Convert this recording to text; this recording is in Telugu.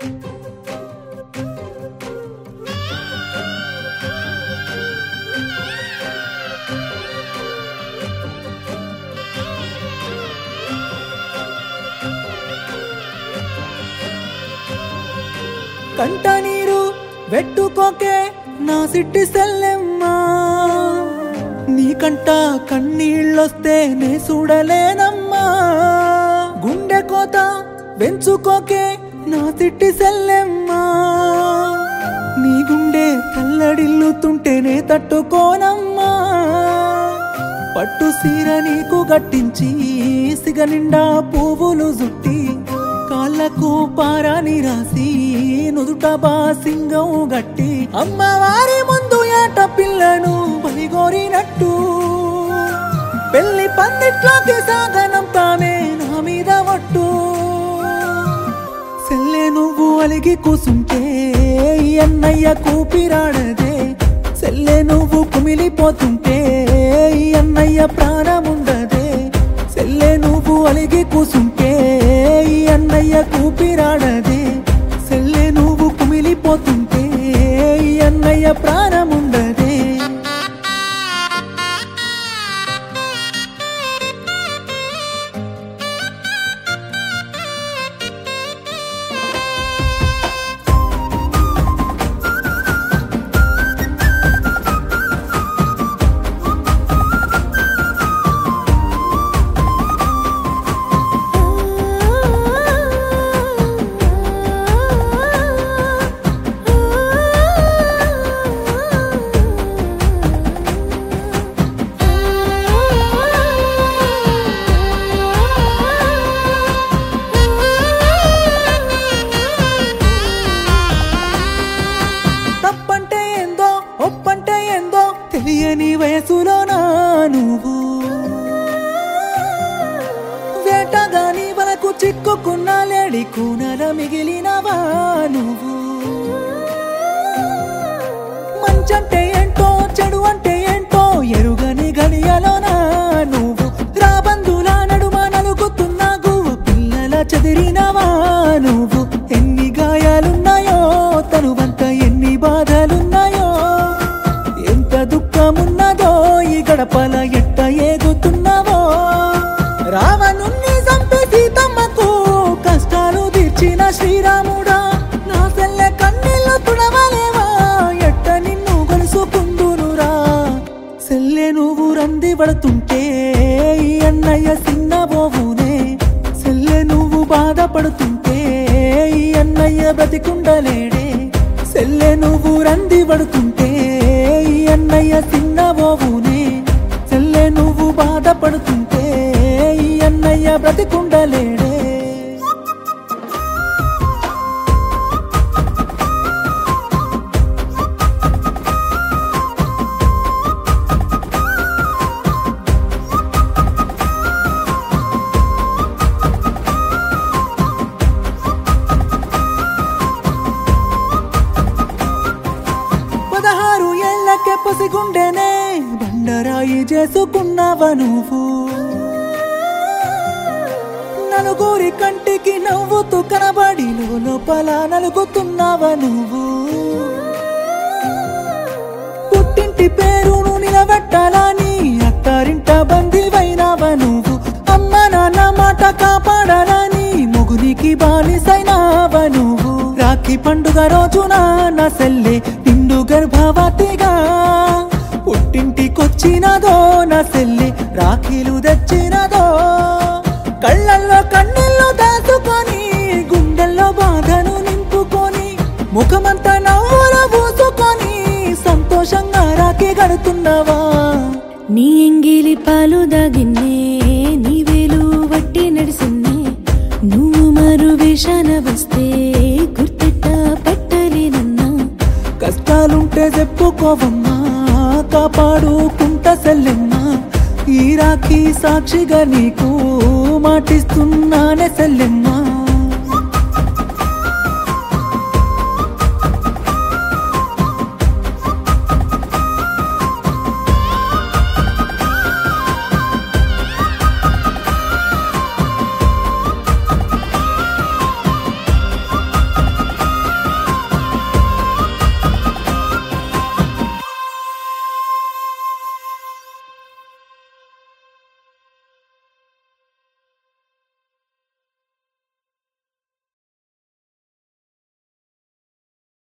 కంట నీరు వెట్టుకోకే నా సిట్టి సెల్లెమ్మా నీకంట కన్నీళ్ళొస్తే నే చూడలేనమ్మా గుండె కోత వెంచుకోకే నా సిట్టి సెల్లెమ్మా నీ గుండె తల్లడిల్లుతుంటేనే తట్టుకోనమ్మా పట్టు సీర నీకు గట్టించి సిగ నిండా పువ్వులు జుట్టి కాళ్ళకు పారాని రాసి నుదుట బాసింగం గట్టి అమ్మవారి ముందు ఏట పిల్లను బలిగోరినట్టు పెళ్లి పందిట్లోకి సాగనం తామే నా మీద ఒట్టు సెల్లే నువ్వు అలిగి కూసుంటే ఈ అన్నయ్య కూపిరాడదే సెల్లే నువ్వు కుమిలిపోతుంటే ఈ అన్నయ్య ప్రాణముండదే సెల్లే నువ్వు అలిగి కూసుంటే ఈ అన్నయ్య కూపిరాడదే సెల్లే నువ్వు కుమిలిపోతుంటే ఈ అన్నయ్య ప్రాణముండదే తప్పంటే ఏందో ఒప్పంటే ఏందో తెలియని వయసులోనా నువ్వు వేటగాని వలకు చిక్కుకున్న లేడి కూనల మిగిలినవా నువ్వు మంచంటే ఏంటో చెడు అంటే ఏంటో ఎరుగని గడియలోనా నువ్వు రాబందుల నడుమ నలుగుతున్న గువ్వ పిల్లల చెదిరినవా నువ్వు ఎన్ని గాయాలున్నాయో తనువంత ఎన్ని బాధలున్నాయో ఎంత దుఃఖమున్నదో ఈ గడపల ఎట్ట ఏగుతున్నావో రావణుణ్ణి చంపి సీతమ్మకు కష్టాలు తీర్చిన శ్రీరాముడా నా సెల్లె కన్నీళ్లు తుడవలేవా ఎట్ట నిన్ను గలుసుకుందునురా సెల్లె నువ్వు రంది పడుతుంటే ఈ అన్నయ్య సిన్నబోవునే సెల్లె నువ్వు బాధపడుతుంటే ఈ అన్నయ్య బ్రతికుండలేడే సెల్లె నువ్వు రంది పడుతుంటే ఈ అన్నయ్య సిన్నబోవునే సెల్లె నువ్వు బాధపడుతుంటే ఈ అన్నయ్య బ్రతికుండలేడే పదహారు ఏళ్లకే పసిగుండెనే బండరాయి చేసుకున్నావా నువ్వు నలుగురి కంటికి నవ్వుతూ కనబడి లోపల నలుగుతున్నావా నువ్వు పుట్టింటి పేరును నిలబెట్టాలని అత్తారింట బందివైనావా నువ్వు అమ్మ నాన్న మాట కాపాడాలని ముగునికి బానిసైనావా నువ్వు రాఖీ పండుగ రోజున నా సెల్లె నిండు గర్భవతిగా పుట్టింటికొచ్చినదో నా సెల్లె రాఖీలు తెచ్చినదో కళ్ళల్లో కన్నెల్లో దాచుకొని గుండెల్లో బాధను నింపుకొని ముఖమంతా నవ్వుల పూసుకొని సంతోషంగా రాఖీ గడుతున్నావా నీ ఎంగిలి పాలు దాగిన్నే నీ వేలు వట్టి నడిసిన్నే నువ్వు మరు వేషాన వస్తే గుర్తెట్ట పట్టలేనన్నా కష్టాలుంటే చెప్పుకోవమ్మా కాపాడుకుంటా సెల్లెమ్మా ఈ రాఖీ సాక్షిగా నీకు మాటిస్తున్నానే సెల్లెమ్మా